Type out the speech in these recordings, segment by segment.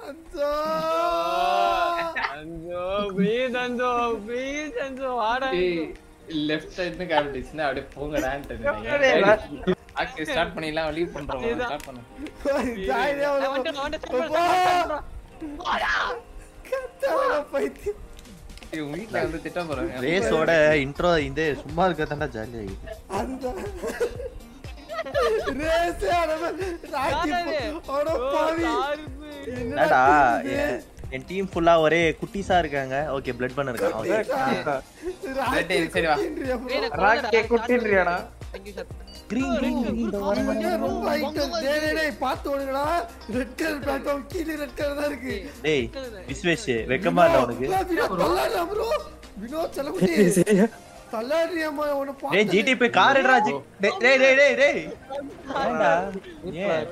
அஞ்சோ அஞ்சோ please அஞ்சோ please அஞ்சோ வாடா left side காமிட்டுச்சுன்னா அப்படியே போங்கடான்ட்டு ஸ்டார்ட் பண்ணிடலாம் லீவ் பண்றோம் ஸ்டார்ட் பண்ணு ஜாலியா நான் வந்துட்டேன், வந்துட்டேன், கத்தால பைத்தி இவங்க வீட்ல வந்து திட்ட போறாங்க ரேஸோட இன்ட்ரோ இந்த சும்மா இருக்கதாண்டா ஜாலியா இருக்கு அதுதான் ரேஸே அவன ராக்கி யாரது? அவன ஓ, பாவி சார்பு. என்னடா என்- என் டீம் ஃபுல்லா ஒரே குட்டிஸா இருக்காங்க ஓகே பிளட் பண்ண இருக்கான் ஓகே ராக்கி சரி, வா. ஏய், நான் ராக்கே கொல்லுடா, குட்டின்றியாடா Thank you, sir. Green green அவனே ரொம்ப ஐட்டம் டேய் டேய் டேய் பாத்து ஓடுங்கடா ரெட் கலர் பிளாட்ஃபார்ம் கீழ ரெட் கலர் தான் இருக்கு டேய் விஸ்வேஷ் வெக்கமா இல்ல உனக்கு தள்ளாடுறா ப்ரோ வினோத் செல்லகுட்டி தள்ளாடுறியாமா உன டேய் பாத்து ஜிடி போய் கார் எடுறா ஜி டேய் டேய் டேய் டேய் டேய் ஏன்டா ஏன்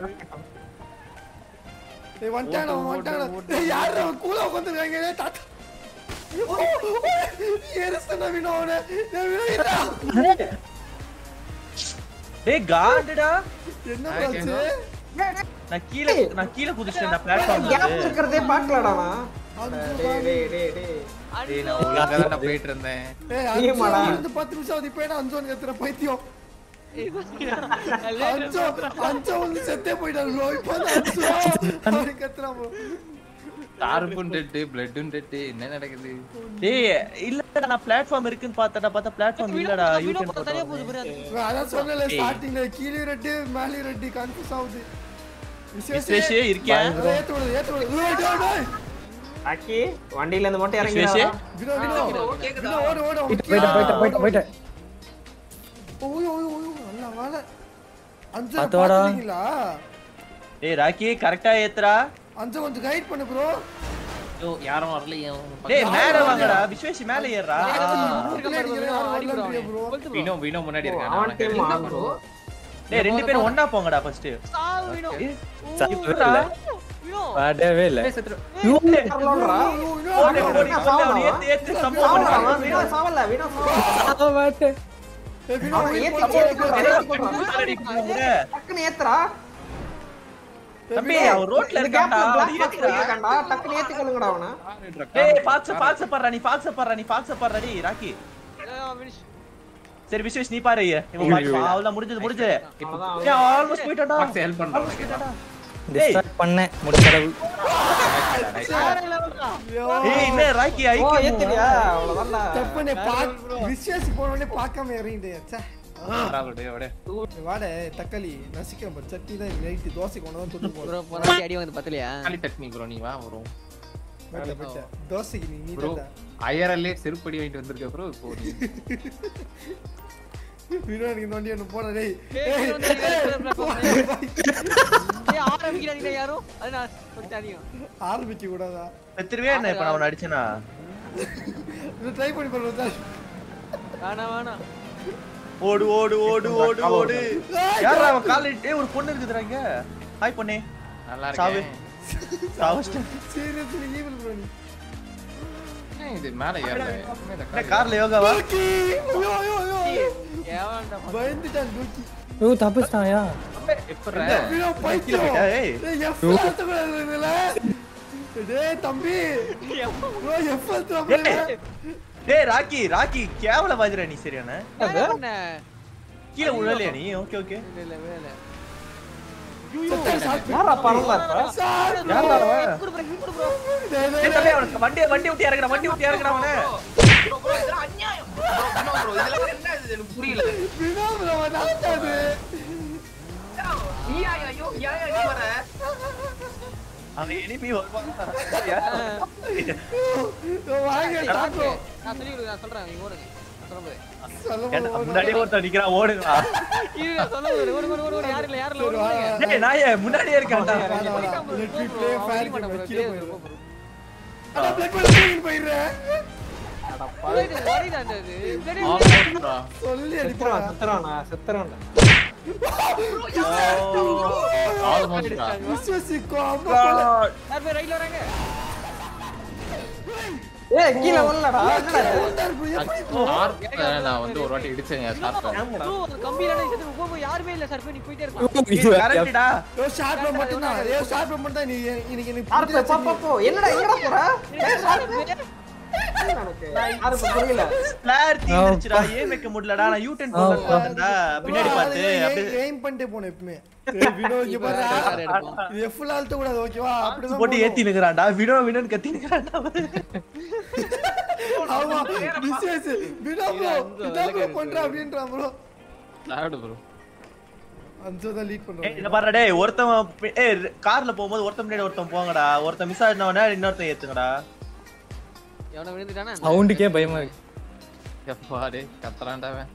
டேய் வந்துட்டானே அவன் வந்துட்டானே டேய் யார் அவன் கூல உட்கார்ந்திருக்காங்க டேய் தாத்தா எரிசன வினோனே டேய் வினோ டேய் காண்டுடா என்ன பாச்சு நான் கீழ நான் கீழ குதிச்சிட்டேன் பிளாட்ஃபார்ம்ல கேப் இருக்கிறதே பார்க்கலடா நான் அஞ்சு டேய் டேய் டேய் டேய் டேய் நான் ஒழுங்கா தான் போயிட்டு இருந்தேன் ஏய் ஏமாடா? அஞ்சு இருந்து பத்து நிமிஷம் ஆகுது இப்போ அஞ்சோன்னு கத்துற பைத்தியம் அஞ்சோ அஞ்சோ வந்து செத்தே போயிட்டான் ப்ரோ இப்போ வந்து அஞ்சோ அவன் கத்துறான் ப்ரோ டார்பும் டெட்டு பிளட்டும் டெட்டு என்ன நடக்குது டேய் இல்லடா நான் பிளாட்ஃபார்ம் இருக்குன்னு பார்த்தடா பார்த்தா பிளாட்ஃபார்ம் இல்லடா யூ வினோ கேன் பக்கம் தனியா போகுது பாரு அது. bro, அதான் சொன்னல ஸ்டார்டிங்ல கீழே ரெட்டு மேலே ரெட்டு கன்ஃபியூஸ் ஆகுது விஸ்வேஷ் இருக்கியா ஏத்து விடுது ஏத்து விடுது டேய், டேய், டேய். ராக்கி வண்டியில இருந்து மட்டும் இறங்கி விஸ்வேஷ் வினோ வினோ வினோ ஓடு ஓடு அவன் போயிட்டேன் போயிட்டேன் போயிட்டேன் போயிட்டேன் ஓய் ஓய் ஓய் நல்ல வேலை அஞ்சு பாத்து வாடா. பாத்தீங்களா டேய் ராக்கி கரெக்டா ஏத்துறா அஞ்சு கொஞ்சம் கைட் பண்ணு ப்ரோ ஐயோ யாரும் வரலையே டேய் மேல வாங்கடா விஸ்வேஷ் மேல ஏறுறா ப்ரோ வினோ வினோ முன்னாடி இருக்கான் அவன் டீம் ஆகுது டேய் ரெண்டு பேரும் ஒண்ணா போங்கடா ஃபர்ஸ்ட் சாவு வினோ. எப்படா வினோ. வரவே இல்ல வரலன்றா ஓடி ஓடி ஓடி ஏத்து ஏத்து சம்பவம் சாவல பண்ணு வீணா சாவல வீணா சாவல மாட்டேன் அவன் ஏத்தி ஏத்தி டக்குன்னு ஏத்துறா தம்பி அவன் ரோட்ல இந்த கேப்ல இருக்கான்டா பிளாக் அவன் பாக்ஸ் ஏத்துறா. இருக்கான்டா டக்குன்னு ஏத்திக்கலுங்கடா அவன டேய் பாக்ஸ் பாக்ஸ் பண்றா நீ பாக்ஸ் பண்றா நீ பாக்ஸ் பண்றா டேய் ராக்கி ஆ, finish. சரி விஸ்வேஷ் நீ பாரு இவன் பாக்ஸ் அவ்வளவு முடிஞ்சது முடிஞ்சது அவ்வளவுதான் ஏய் ஆல்மோஸ்ட் போயிட்டான்டா ஹெல்ப் பண்றான் போயிட்டான்டா டிஸ்ட்ராக்ட் பண்ணேன் முடிச்சளவு வேற level தான். ஏய் என்ன ராக்கி ஓ ஐக்கியம் ஏத்திரியா அவ்வளவுதான்டா தப்புனே பாக் விஸ்வாசி போனோடனே பார்க்காம இறங்கிட்டே ச்சே அப்படியே அப்படியே வாட தக்காளி நசிக்கிறேன் பாரு சட்னி தான் நைட்டு தோசை கொண்டு தான் தொட்டு bro, போறோம் போன வாட்டி அடி வாங்குது பத்தலையா? காலி தட்னி ப்ரோ நீ வா வரும் தோசைக்கு நீ நீ ப்ரோ தான் ஐஆர்எல்லே செருப்படி வாங்கிட்டு வந்திருக்க ப்ரோ இப்போ நீ வினோனுக்கு நோண்டி ஒன்று போட டேய் ஏய், ஏய், வினோ வந்து ஏய், இருக்கிற platform ல. போய். ஏய், ஆரம்பிக்கிறாங்களே யாரும்? அது நான் கொஞ்சம் அதிகம். ஆரம்பிக்க கூடாதா செத்துருவே என்ன இப்ப நான் அவனை அடிச்சேனா ட்ரை பண்ணி பாருங்க சார் வேணாம், வேணாம். ஓடு ஓடு ஓடு ஓடு ஓடு யாரா அவன் கால ஏய் ஒரு பொண்ணு இருக்குதுடா இங்க ஹாய் பொண்ணே நல்லா சாவு இருக்கேன் சாவஸ்டன் சீரியஸ்லி ஈவில் ப்ரோ நீ ஏன் இது மேல ஏறல என்ன கார்ல யோகாவா டோக்கி ஐயோ ஐயோ ஐயோ ஏவாண்டா, பயந்துட்டான் டோக்கி ஓ தப்பிச்சிட்டாயா எப்பறா வினோ கீழ பைத்தியம் போயிட்டா ஏய் டேய் எஃப் அழுத்த கூடாது இதுல டேய் தம்பி ப்ரோ எஃப் அழுத்த ஏய், டேய் ராக்கி ராக்கி கேவல பாஜ்ரா நீ சரியான நான் என்ன பண்ண? கீழ உழலையா நீ ஓகே ஓகே இல்ல, இல்ல, வேலை. யாரா பரவல இப்ப சார் யாரா அவன் குடு bro, குடு bro. டேய் ஏய், டேய் தம்பி, அவனுக்கு வண்டியை வண்டி விட்டு இறங்குடா வண்டி விட்டு இறங்குடா அவனை புரியல வினோ ப்ரோ நடக்காது அவன் எழுப்பி வருவான் சரியா? வாங்க டாக்கோ நான் சொல்லி கொடுக்குறேன், நான் சொல்றேன், நீங்க ஓடுங்க. நான் சொல்லும்போது. ஏன்டா, முன்னாடியே ஒருத்தன் நிக்கிறான் ஓடுங்களா இரு, நான் சொல்லும்போது, ஓடு, ஓடு, ஓடு, ஓடு, யாரும் இல்ல, யாரும் இல்ல, ஓடு, ஓடுங்க. டேய் நாயே முன்னாடியே இருக்கான்டா லெட் மீ ப்ளே அவன் ஃபேர் leave பண்ண கேம் bro, கீழ please, போயிரு bro, bro. அட பிளட் பண்ணி போயிடுறேன் Blade உடையுதா அந்த இது? Blade ஆல்மோஸ்ட் ப்ரோ சொல்லி செத்துறான் அடிப்பான் செத்துறான் செத்துறான் ஆல்மோஸ்ட் ப்ரோ விஸ்வசிக்கோ அம்மா God. யார் பேர் ரைட்ல வராங்க ஏய் கீழ வரலடா என்னடா இது? வந்தாரு bro, எப்படி bro? ஷார்ப்பை நான் வந்து ஒரு வாட்டி இடிச்சேங்க ஷார்ப்பை ப்ரோ அந்த கம்பியில இருந்து போ போ யாருமே இல்ல சார் போய் நீ போயிட்டே இருக்கலாம் கரெக்டா ஏய், sharp ல மட்டும்தான். ஏய், sharp ல மட்டும்தான் நீ இன்னைக்கு எனக்கு ஆர்ப்பு, போ, புரிஞ்சிருச்சு. போ, போ. என்னடா எங்கடா போற ஏய், ஆர்ப்பு. எனக்கு ஆர்ப்பு புரியல ஸ்பிளேர் தீந்துருச்சுடா ஏன் வைக்க முடியலடா நான் யூ டென் போடலடா பின்னாடி bro, பார்த்து அதை அப்படியே aim- aim பண்ணிட்டே போகணும் எப்பவுமே. ஏய், வினோ, இங்க பாருடா. இது F ல அழுத்தக் கூடாது, ஓகேவா? அப்படிதான் போட்டு போகணும். ஏத்தி நிக்கிறான்டா வினோ வினோன்னு கத்தி நிக்கிறான்டா ஆமா, business. வினோ bro, இதான் bro பண்றேன் அப்படின்றான் bro. லாடு ப்ரோ அஞ்சு தான் lead ஏய் பண்றான். இத பாருடா டேய் ஒருத்தன் பி- ஏய் கார்ல போகும்போது ஒருத்தன் முன்னாடி ஒருத்தன் போங்கடா ஒருத்தன் மிஸ் ஆயிட்டவனே இன்னொருத்தன் ஏத்துங்கடா எவன விழுந்துட்டானா சவுண்டுக்கே பயமா இருக்கு எப்பா டேய் கத்துறான்டா அவன்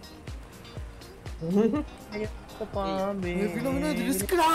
ஏய், வினோ, வினோ, இது risk டா.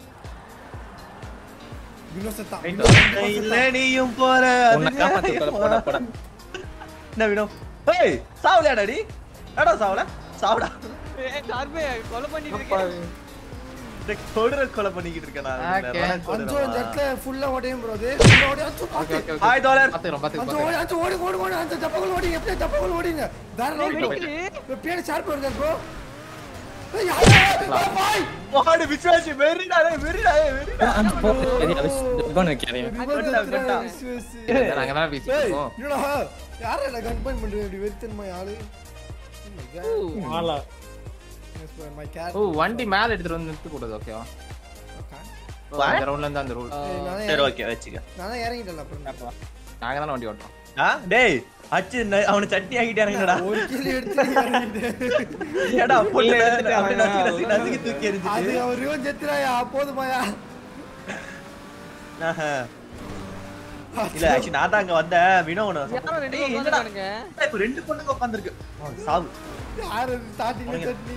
வினோ செத்தான். வினோ இல்ல நீயும் போற உன்னை காப்பாத்து போட போட போட என்ன வினோ ஏய் சாவலையாடா நீ ஏடா சாவல சாவடா ஏய் சார்பே கொலை பண்ணிட்டு இருக்கேன் இந்த கொடூர கொலை பண்ணிக்கிட்டு இருக்கேன் நான் Okay. அஞ்சு இந்த இடத்துல full ஆ உடையும் bro அது. full ஆ உடையும். அஞ்சு ஓகே பாத்து. ஓகே ஹாய் டாலர் பாத்துக்கிறோம் அஞ்சு பாத்துக்கிறோம் ஓடி, அஞ்சு ஓடி, ஓடி, ஓடி. அஞ்சு தப்பங்கள் ஓடிங்க. எப்படியும் தப்பங்கள் ஓடிங்க. வேற round bro. வெடிக்குது. இப்ப பின்னாடி sharp இருக்காரு bro. ஏய், யாரு, யாரு, யாரு, பாய். வாடு விஸ்வாசி வெறிடா டேய் வெறிடா டேய் வெறிடா அந்த போட்டு தெரியாது கன் வைக்கிறேன் விபத்து வெட்டா, எடுத்துறாரு, வெட்டா. விசுவாசி. நாங்க தான் பேசிட்டு ஏய், இருக்கோம் என்னடா, யாரை நான் gun point பண்றேன் இப்படி வெறித்தனமா ஆளு? Oh my God. ஆளா Yes, bro, my cat. ஓ வண்டி மேல எடுத்துட்டு வந்து நிறுத்த கூடாது ஓகேவா அந்த ரவுண்ட்ல இருந்து அந்த ரூல் ஏய், நானே சரி இறங்கி- ஓகே வெச்சுக்க நானே இறங்கிட்டேன்ல அப்புறம். நாங்க தானே வண்டி ஓட்டுறோம் ஆ டேய் அச்சு ந- அவனை சட்னி ஆகிட்டானுங்கடா ஒரு கிலோ எடுத்து நீ இறங்கிட்டேன். ஏடா பொண்ணு இல்ல, எடுத்துட்டு அப்படியே நசுக்கி அவன் நசுக்கி நசுக்கி தூக்கி அது எறிஞ்சிட்டு அவர் ரிவன் செத்துறாயா போதுமாயா ஆஹா. இல்ல ஆக்சுவலி நான் தான் அங்க வந்தேன் வினோவன யாரோ ரெண்டு ஏய், பேர் இல்லடா. உட்கார்ந்திருக்கானுங்க. இப்ப ரெண்டு பொண்ணுங்க உட்கார்ந்திருக்கு அவன் சாவு யாரு ஸ்டார்டிங்ல சட்னி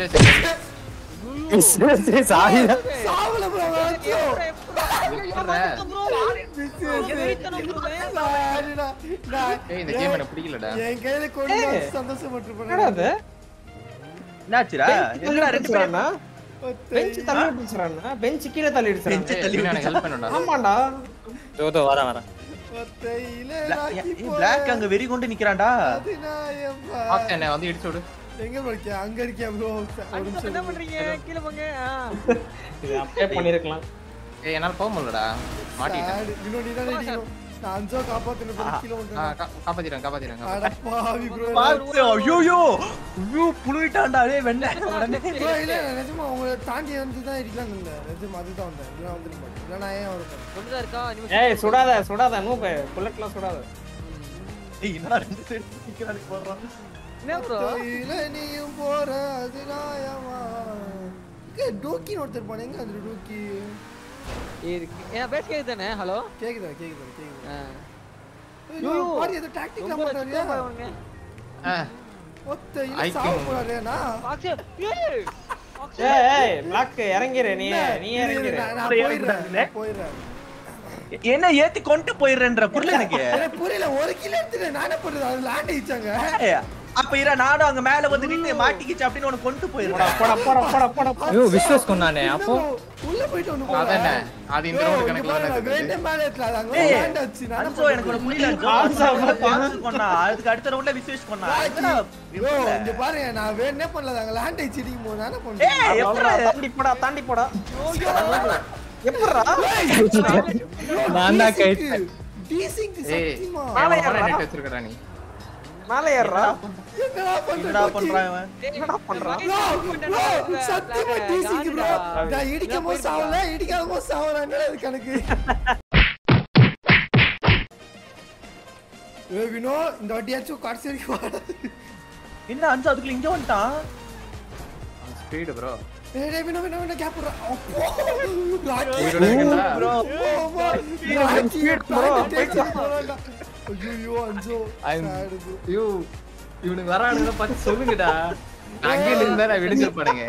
சாரி சாவல ப்ரோ எப்படா, எப்படா? bro, வெறித்தனம் bro. சாரிடா நான் ஏய் இந்த கேம் எனக்கு பிடிக்கலடா என் கையில கொண்டு வந்து சந்தோஷப்பட்டு என்னடா அது என்னாச்சுடா என்னடா ரெண்டு பேரும் அடிச்சுறானா பெஞ்ச் தள்ளி அடிச்சுறானா பெஞ்ச் கீழே தள்ளி பெஞ்ச அடிச்சுறானா தள்ளி எனக்கு ஹெல்ப் பண்ணுடா ஆமாண்டா தோ வரேன் வரேன் ஒத்தையில Bla- ராக்கி ஏய், போல black அங்க வெறி கொண்டு நிக்கிறான்டா அதிநாயகா. பாக்ஸ் என்ன வந்து இடிச்சு விடு எங்க படிக்க அங்க இருக்கியா ப்ரோ ஒரு அண்ணா, நிமிஷம் என்ன பண்றீங்க கீழே போங்க ஆ. இது அப்படியே பண்ணிருக்கலாம் ஏய் என்னால போக முடியலடா மாட்டிட்டேன் சாடு. இன்னும் நீ தானே இடிக்கணும். நான் அஞ்சோ காப்பாத்தின பிறகு கீழே ஆ, வந்துட்டேன். கா- காப்பாத்திடுறேன் காப்பாத்திடுறேன் அட காப்பாத்திடுறேன். பாவி bro. பாத்து ஐயோ ஐயோ புழுவிட்டான்டா டேய் வெண்ண உடனே bro, இல்ல, நிஜமா உங்களை தாண்டி வந்து தான் இருக்கலாம்னு இல்ல. நிஜமா அதுதான் வந்தேன். இல்லைனா வந்திருக்க மாட்டேன். இல்ல, நான் ஏன் வரேன்? ஒண்ணுதான் இருக்கா இனிமே ஏய் சுடாத சுடாத நூபே புல்லட்லாம் சுடாத ஏய் என்னடா ரெண்டு சைடு நிக்கிறானே போறான் என்ன ப்ரோ ஒத்தையில நீயும் போற அதிநாயகமா. இங்க டோக்கின்னு ஒருத்தர் போனேன். எங்க அந்த டோக்கி? இருக்கு ஏன் பேச கேக்குது தானே ஹலோ கேக்குதா, கேக்குதா, கேக்குதா. ஆ. ஐயோ, பாரு, ஏதோ tactic ரொம்ப எல்லாம் பண்றாருயா. ரசிகமா இவனுங்க. ஆ, ஒத்தையில I சாவ think- போறாருயா, நான். பாக்ஸு, ஏய், பாக்ஸு. ஏய் ஏய் பிளாக் இறங்கிரு நீ நீ இரு, இரு, இறங்கிரு நான் நான் அப்புறம் போயிடுறேன், இறங்குறாங்களே. நான் போயிடுறேன். என்ன ஏத்தி கொண்டு போயிடுறேன்ற புரியல எனக்கு எனக்கு புரியல ஒரு கிலோ எடுத்துட்டு நான் என்ன பண்றது அது லேண்ட் ஆயிச்சாங்க ஏய், அப்ப இர நானும் அங்க மேல வந்து நின்னு மாட்டிக்கிச்சு அப்படின்னு உனக்கு கொண்டு போயிருடா போடா போடா போடா போடா போடா ஐயோ விஸ்வாஸ் கொண்டானே அப்போ உள்ள போயிட்டு ஒண்ணு அதானே அது இந்த ரவுண்ட் கணக்குல தானே இருக்குது. வேண்டே மேல ஏத்தல அது அங்க ஏய், லேண்ட் ஆச்சு நான் என்ன அன்சோ எனக்கு ஒண்ணு புரியல காசு ஜோஸ் பாத்து கொண்டா அதுக்கு அடுத்த ரவுண்ட்ல விசேஷ் கொண்டா என்னடா யோ இங்க பாருங்க நான் வேணே பண்ணல அங்க லேண்ட் ஆயிச்சு இடிக்கும் போது நான் என்ன பண்றேன் ஏய் எப்படா தாண்டி போடா தாண்டி போடா எப்படிடா நான் தான் கை டீசிங் ஏய் சத்தியமா ஏன் நெட் வச்சிருக்கடா நீ மேலே ஏறுறா என்னடா என்னடா பண்ற பண்றான் இவன் என்னடா பண்றான் ப்ரோ ப்ரோ சத்தியமா டீசிங் ப்ரோ நான் இடிக்கும் போது சாவல இடிக்காத போது சாவல என்னடா இது கணக்கு ஏ வினோ இந்த வாட்டியாச்சும் கடைசி வரைக்கும் வாடா. என்ன அஞ்சு அதுக்குள்ள இங்க வந்துட்டான் ஸ்பீடு ப்ரோ ஏய் டேய் வினோ வினோ வினோ கேப் விடுறா அப்போ ராக்கி உயிரோட இருக்கடா ப்ரோ ஆமா ராக்கி ப்ரோ ஐயோ அஞ்சோ I'm- sad bro. ஐயோ இவனுக்கு வரானுங்க பார்த்து சொல்லுங்கடா அங்கே இருந்தா நான் விடிஞ்சிருப்பானுங்க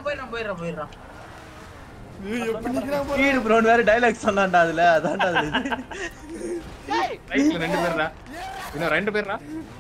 ஏய் எப்படி நிக்கிறான் பாரு ஸ்பீடு ப்ரோன் வேற டைலாக் சொன்னான்டா அதுல அதான்டா அது இது. ரைட்ல ரெண்டு பேர்டா இன்னும் ரெண்டு பேர்டா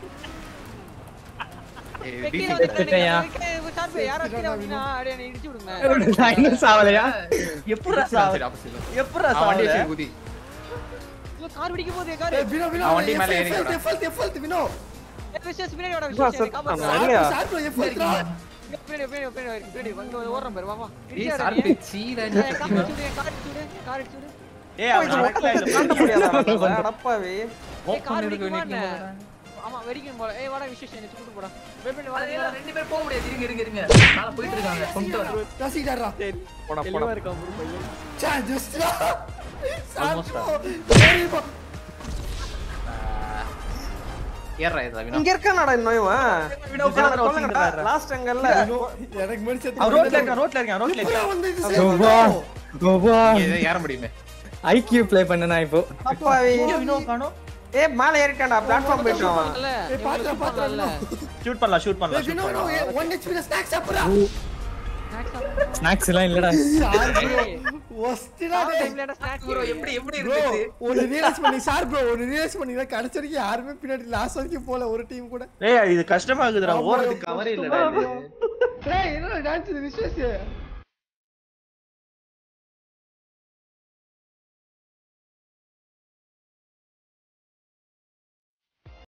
ஏய் கீழே DC வந்துட்டானுங்க. விட்டுட்டேன்யா. ஏய், சார்பு, யாரோ கீழே வந்தீங்கன்னா, அப்படியே என்னை இடிச்சு விடுங்க. நான் இன்னும் சாவலையா எப்படிடா சரி, சாவல opposite. எப்படிடா அவன் வண்டியை சாவல சரி குதி கார் வெடிக்க போகுது கார் ஏய், வினோ, வினோ, நான் வண்டி மேல F- ஏறி F- வரேன். F- F- F- Vino. Vishesh பின்னாடி வாடா விசுவாஸ் விசேஷ் காப்பாத்து செத்துட்டானா? இல்லையா? ஷார்ப் ப்ரோ, F எடுத்துடா. பின்னாடி பின்னாடி பின்னாடி பின்னாடி வந்து ஓடுறேன் பாரு வா வா ஏய் இடிச்சாரு சார்பு நீ. சீடா ஏய், கார் அடிச்சு விடு கார் அடிச்சு விடு கார் அடிச்சு விடு ஏய் அவன் நடக்கல ஓட்டத்தை இந்த தாண்ட முடியாதா அவனால? அடப்பாவி ஏய் கார் வெடிக்குமா என்ன ஆமா வெடிக்கும் போல ஏய் வாடா விசேஷ் என்ன கூட்டு போடா வெயிட் பண்ணி வாடா அதே ரெண்டு பேர் போக முடியாது இருங்க இருங்க இருங்க மேல போயிட்டு இருக்காங்க கொண்டு வர ரசிகடாரா. போடா போடா இருக்கான் ப்ரோ பையன் சே, just டா. ஷார்ப் Almost ப்ரோ, சரி ப்ரோ. ஏறா இதா வினோ இங்க இருக்கானடா இன்னும் இவன் வினோ உட்கார்ந்து உட்கார்ந்து லாஸ்ட் அங்கல்ல வினோ, எனக்கு முன்னாடி செத்து அவன் ரோட்ல இருக்கான் ரோட்ல இருக்கான் ரோட்ல இப்பதான் இருக்கான் வந்து இது செய்ய ஓவா ஓவா இதை ஏற முடியுமே ஐக்யூ ப்ளே பண்ணனா இப்போ அப்பாவி வினோ காணோம் ஏ மேல ஏறிட்டான்டா பிளாட்ஃபார்ம் போயிட்டு அவன் இல்ல ஏய், பாத்துடா, பாத்துடா, ஷூட் பண்ணலாம் ஷூட் பண்ணலாம் ஏய், shoot வினோ, வினோ, பண்ணலாம் ஏய், one HP ல snacks சாப்பிடுறா. ஸ்நாக்ஸ் எல்லாம் இல்லடா ஷார்ப் ப்ரோ, worst டா டேய். டைம்ல ஸ்நாக்ஸ் ப்ரோ எப்படி எப்படி Bro, இருக்குது ஒரு realize பண்ணி ஷார்ப் ப்ரோ, ஒரு realize பண்ணீங்கன்னா கடைசி வரைக்கும் யாருமே பின்னாடி last வரைக்கும் போல ஒரு டீம் கூட ஏய் இது கஷ்டமா இருக்குதுடா ஓடுறதுக்கு கவரே இல்லடா இது டேய் என்னடா டான்ஸ் இது விஸ்வாஸ்